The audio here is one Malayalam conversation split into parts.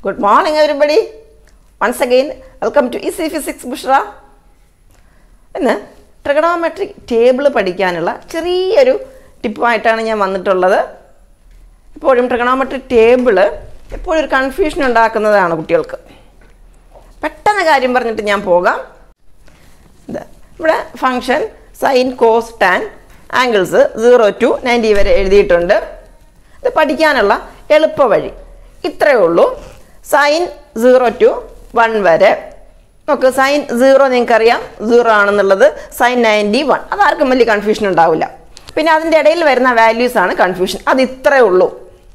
Good morning, everybody. Once again, welcome to Easy Physics Bushra. ഇന്ന് ട്രിഗണോമെട്രിക് ടേബിൾ പഠിക്കാനുള്ള ചെറിയൊരു ടിപ്പുമായിട്ടാണ് ഞാൻ വന്നിട്ടുള്ളത് എപ്പോഴും ട്രിഗണോമെട്രിക് ടേബിൾ എപ്പോഴും ഒരു കൺഫ്യൂഷൻ ഉണ്ടാക്കുന്നതാണ് കുട്ടികൾക്ക് പെട്ടെന്ന് കാര്യം പറഞ്ഞിട്ട് ഞാൻ പോകാം ഇത് ഇവിടെ function sine cos tan angles zero to ninety വരെ എഴുതിയിട്ടുണ്ട് ഇത് പഠിക്കാനുള്ള എളുപ്പ വഴി ഇത്രയേ ഉള്ളൂ സൈൻ സീറോ ടു വൺ വരെ നമുക്ക് സൈൻ സീറോ നിങ്ങൾക്കറിയാം സീറോ ആണെന്നുള്ളത് സൈൻ നയൻറ്റി വൺ അതാർക്കും വലിയ കൺഫ്യൂഷൻ ഉണ്ടാവില്ല പിന്നെ അതിൻ്റെ ഇടയിൽ വരുന്ന വാല്യൂസ് ആണ് കൺഫ്യൂഷൻ അത് ഇത്രയേ ഉള്ളൂ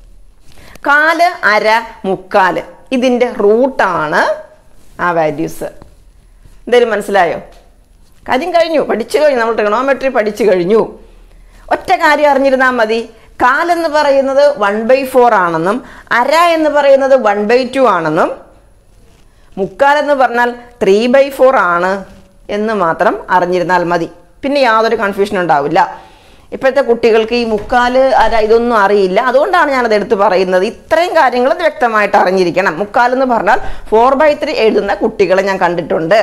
കാല് അര മുക്കാല് ഇതിൻ്റെ റൂട്ടാണ് ആ വാല്യൂസ് എന്തേലും മനസ്സിലായോ കാര്യം കഴിഞ്ഞു പഠിച്ചു കഴിഞ്ഞു നമ്മൾ ട്രിഗണോമെട്രി പഠിച്ചു കഴിഞ്ഞു ഒറ്റ കാര്യം അറിഞ്ഞിരുന്നാൽ മതി കാലെന്ന് പറയുന്നത് വൺ ബൈ ഫോർ ആണെന്നും അര എന്ന് പറയുന്നത് വൺ ബൈ ടു ആണെന്നും മുക്കാലെന്ന് പറഞ്ഞാൽ ത്രീ ബൈ ഫോർ ആണ് എന്ന് മാത്രം അറിഞ്ഞിരുന്നാൽ മതി പിന്നെ യാതൊരു കൺഫ്യൂഷൻ ഉണ്ടാവില്ല ഇപ്പോഴത്തെ കുട്ടികൾക്ക് ഈ മുക്കാല് അര ഇതൊന്നും അറിയില്ല അതുകൊണ്ടാണ് ഞാനത് എടുത്ത് പറയുന്നത് ഇത്രയും കാര്യങ്ങൾ വ്യക്തമായിട്ട് അറിഞ്ഞിരിക്കണം മുക്കാലെന്ന് പറഞ്ഞാൽ ഫോർ ബൈ ത്രീ എഴുതുന്ന കുട്ടികളെ ഞാൻ കണ്ടിട്ടുണ്ട്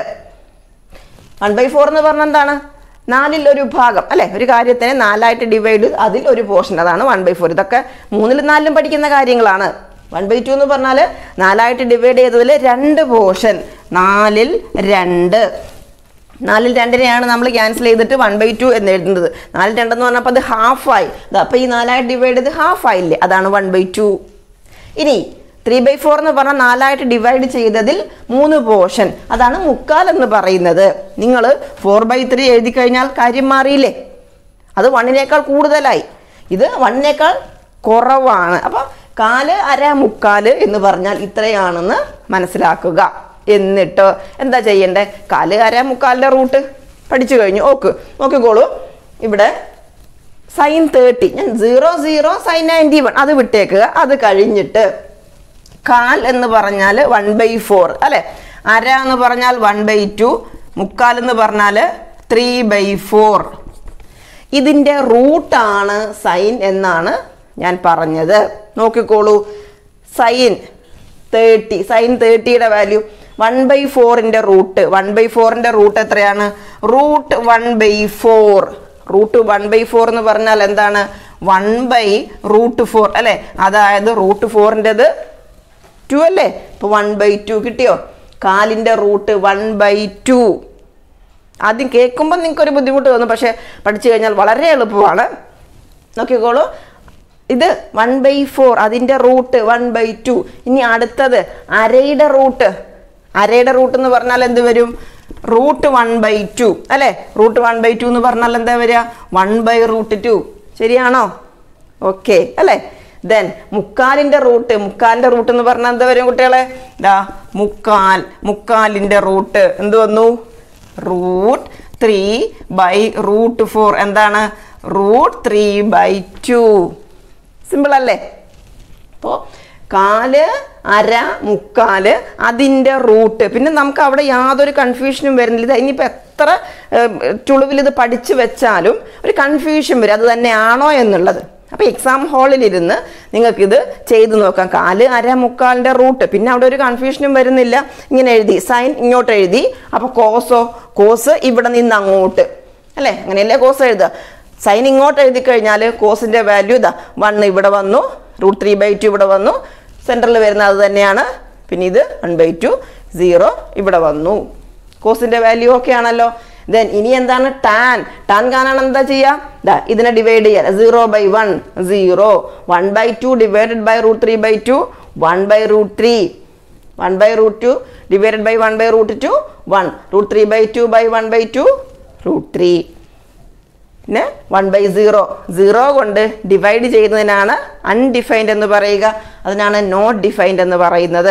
വൺ ബൈ ഫോർ എന്ന് പറഞ്ഞാൽ എന്താണ് നാലിൽ ഒരു ഭാഗം അല്ലെ ഒരു കാര്യത്തിനെ നാലായിട്ട് ഡിവൈഡ് അതിൽ ഒരു പോർഷൻ അതാണ് വൺ ബൈ ഫോർ ഇതൊക്കെ മൂന്നിലും നാലിലും പഠിക്കുന്ന കാര്യങ്ങളാണ് വൺ ബൈ ടു എന്ന് പറഞ്ഞാൽ നാലായിട്ട് ഡിവൈഡ് ചെയ്തതിൽ രണ്ട് പോർഷൻ നാലിൽ രണ്ട് നാലിൽ രണ്ടിനെയാണ് നമ്മൾ ക്യാൻസൽ ചെയ്തിട്ട് വൺ ബൈ ടു എന്ന് എഴുതുന്നത് നാലിൽ രണ്ടെന്ന് പറഞ്ഞപ്പോൾ അത് ഹാഫ് ആയി അപ്പോൾ ഈ നാലായിട്ട് ഡിവൈഡ് ചെയ്ത് ഹാഫ് ആയില്ലേ അതാണ് വൺ ബൈ ടു ഇനി ത്രീ ബൈ ഫോർ എന്ന് പറഞ്ഞാൽ നാലായിട്ട് ഡിവൈഡ് ചെയ്തതിൽ മൂന്ന് പോർഷൻ അതാണ് മുക്കാൽ എന്ന് പറയുന്നത് നിങ്ങൾ ഫോർ ബൈ ത്രീ എഴുതി കഴിഞ്ഞാൽ കാര്യം മാറിയില്ലേ അത് വണ്ണിനേക്കാൾ കൂടുതലായി ഇത് വണ്ണിനേക്കാൾ കുറവാണ് അപ്പോൾ കാല് അര മുക്കാല് എന്ന് പറഞ്ഞാൽ ഇത്രയാണെന്ന് മനസ്സിലാക്കുക എന്നിട്ട് എന്താ ചെയ്യണ്ടേ കാല് അര മുക്കാലിൻ്റെ റൂട്ട് പഠിച്ചു കഴിഞ്ഞു ഓക്ക് നോക്കിക്കോളൂ ഇവിടെ സൈൻ തേർട്ടി ഞാൻ zero zero sine ninety one അത് വിട്ടേക്കുക അത് കഴിഞ്ഞിട്ട് കാൽ എന്ന് പറഞ്ഞാൽ വൺ ബൈ ഫോർ അല്ലെ അര എന്ന് പറഞ്ഞാൽ വൺ ബൈ ടു മുക്കാൽ എന്ന് പറഞ്ഞാൽ ത്രീ ബൈ ഫോർ ഇതിൻ്റെ റൂട്ടാണ് സൈൻ എന്നാണ് ഞാൻ പറഞ്ഞത് നോക്കിക്കോളൂ സൈൻ തേർട്ടി സൈൻ തേർട്ടിയുടെ വാല്യൂ വൺ ബൈ ഫോറിൻ്റെ റൂട്ട് വൺ ബൈ ഫോറിൻ്റെ റൂട്ട് എത്രയാണ് root one by four root one by four എന്ന് പറഞ്ഞാൽ എന്താണ് വൺ ബൈ റൂട്ട് ഫോർ അല്ലേ അതായത് റൂട്ട് ഫോറിൻ്റെത് ടു അല്ലേ ഇപ്പോൾ വൺ ബൈ ടു കിട്ടിയോ കാലിൻ്റെ റൂട്ട് വൺ ബൈ ടു ആദ്യം കേൾക്കുമ്പോൾ നിങ്ങൾക്കൊരു ബുദ്ധിമുട്ട് തോന്നും പക്ഷേ പഠിച്ചു കഴിഞ്ഞാൽ വളരെ എളുപ്പമാണ് നോക്കിക്കോളൂ ഇത് വൺ ബൈ ഫോർ അതിൻ്റെ റൂട്ട് വൺ ബൈ ടു ഇനി അടുത്തത് അരയുടെ റൂട്ട് അരയുടെ റൂട്ട് എന്ന് പറഞ്ഞാൽ എന്ത് വരും റൂട്ട് വൺ ബൈ ടു അല്ലേ റൂട്ട് വൺ ബൈ ടു എന്ന് പറഞ്ഞാൽ എന്താ വരിക വൺ ബൈ റൂട്ട് ടു ശരിയാണോ ഓക്കെ അല്ലേ ദെൻ മുക്കാലിൻ്റെ റൂട്ട് മുക്കാലിൻ്റെ റൂട്ട് എന്ന് പറഞ്ഞാൽ എന്താ വരും കുട്ടികളെ ദാ മുക്കാൽ മുക്കാലിൻ്റെ റൂട്ട് എന്ത് വന്നു root three by root four എന്താണ് root three by two simple അല്ലേ അപ്പോൾ കാല് അര മുക്കാല് അതിൻ്റെ റൂട്ട് പിന്നെ നമുക്ക് അവിടെ യാതൊരു കൺഫ്യൂഷനും വരുന്നില്ല ഇത് ഇനിയിപ്പോൾ എത്ര ചുളിവിൽ ഇത് പഠിച്ചു വെച്ചാലും ഒരു കൺഫ്യൂഷൻ വരും അത് തന്നെയാണോ എന്നുള്ളത് അപ്പോൾ എക്സാം ഹാളിലിരുന്ന് നിങ്ങൾക്കിത് ചെയ്തു നോക്കാം കാല് അര മുക്കാലിൻ്റെ റൂട്ട് പിന്നെ അവിടെ ഒരു കൺഫ്യൂഷനും വരുന്നില്ല ഇങ്ങനെ എഴുതി സൈൻ ഇങ്ങോട്ട് എഴുതി അപ്പോൾ കോസോ കോസ് ഇവിടെ നിന്ന് അങ്ങോട്ട് അല്ലേ അങ്ങനെയല്ലേ കോസ് എഴുതുക സൈൻ ഇങ്ങോട്ട് എഴുതി കഴിഞ്ഞാൽ കോസിൻ്റെ വാല്യൂ ഇതാ വൺ ഇവിടെ വന്നു റൂട്ട് ത്രീ ബൈ ടു ഇവിടെ വന്നു സെൻറ്ററിൽ വരുന്ന അത് തന്നെയാണ് പിന്നെ ഇത് വൺ ബൈ ടു സീറോ ഇവിടെ വന്നു കോസിൻ്റെ വാല്യൂ ഓക്കെ ആണല്ലോ ദെൻ ഇനി എന്താണ് ടാൻ ടാൻ കാണാൻ എന്താ ചെയ്യുക ഇതിനെ ഡിവൈഡ് ചെയ്യാൻ zero by one zero one by two divided by root three by two one by root three one by root two divided by one by root two one root three by two by one by two root three പിന്നെ വൺ ബൈ സീറോ സീറോ കൊണ്ട് ഡിവൈഡ് ചെയ്യുന്നതിനാണ് അൺഡിഫൈൻഡ് എന്ന് പറയുക അതിനാണ് നോട്ട് ഡിഫൈൻഡ് എന്ന് പറയുന്നത്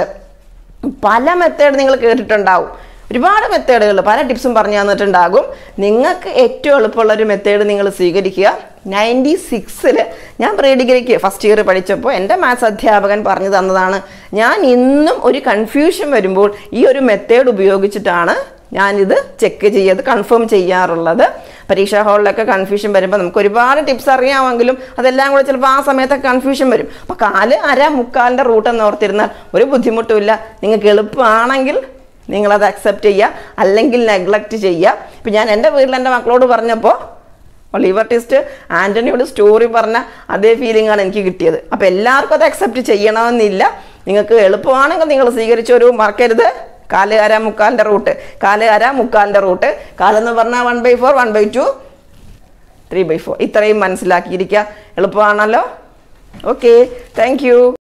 പല മെത്തേഡ് നിങ്ങൾ കേട്ടിട്ടുണ്ടാവും ഒരുപാട് മെത്തേഡുകൾ പല ടിപ്സും പറഞ്ഞു തന്നിട്ടുണ്ടാകും നിങ്ങൾക്ക് ഏറ്റവും എളുപ്പമുള്ള ഒരു മെത്തേഡ് നിങ്ങൾ സ്വീകരിക്കുക നയൻറ്റി സിക്സിൽ ഞാൻ പ്രീ ഡിഗ്രിക്ക് ഫസ്റ്റ് ഇയർ പഠിച്ചപ്പോൾ എൻ്റെ മാത്സ് അധ്യാപകൻ പറഞ്ഞു തന്നതാണ് ഞാൻ ഇന്നും ഒരു കൺഫ്യൂഷൻ വരുമ്പോൾ ഈ ഒരു മെത്തേഡ് ഉപയോഗിച്ചിട്ടാണ് ഞാനിത് ചെക്ക് ചെയ്ത് കൺഫേം ചെയ്യാറുള്ളത് പരീക്ഷാ ഹാളിലൊക്കെ കൺഫ്യൂഷൻ വരുമ്പോൾ നമുക്ക് ഒരുപാട് ടിപ്സ് അറിയാമെങ്കിലും അതെല്ലാം കൂടെ ചിലപ്പോൾ ആ സമയത്തൊക്കെ കൺഫ്യൂഷൻ വരും അപ്പോൾ കാല് അര മുക്കാലിൻ്റെ റൂട്ട് എന്ന് ഓർത്തിരുന്നാൽ ഒരു ബുദ്ധിമുട്ടുമില്ല നിങ്ങൾക്ക് എളുപ്പമാണെങ്കിൽ നിങ്ങളത് അക്സെപ്റ്റ് ചെയ്യുക അല്ലെങ്കിൽ നെഗ്ലക്റ്റ് ചെയ്യുക ഇപ്പം ഞാൻ എൻ്റെ വീട്ടിൽ എൻ്റെ മക്കളോട് പറഞ്ഞപ്പോൾ ഒളിവർ ടെസ്റ്റ് ആൻ്റണിയോട് സ്റ്റോറി പറഞ്ഞ അതേ ഫീലിംഗ് ആണ് എനിക്ക് കിട്ടിയത് അപ്പോൾ എല്ലാവർക്കും അത് അക്സെപ്റ്റ് ചെയ്യണമെന്നില്ല നിങ്ങൾക്ക് എളുപ്പമാണെങ്കിൽ നിങ്ങൾ സ്വീകരിച്ചൊരു മറക്കരുത് കാല് അര മുക്കാലിൻ്റെ റൂട്ട് കാല് അര മുക്കാലിൻ്റെ റൂട്ട് കാലെന്ന് പറഞ്ഞാൽ one by four one by two three by four ഇത്രയും മനസ്സിലാക്കിയിരിക്കുക എളുപ്പമാണല്ലോ ഓക്കെ താങ്ക് യു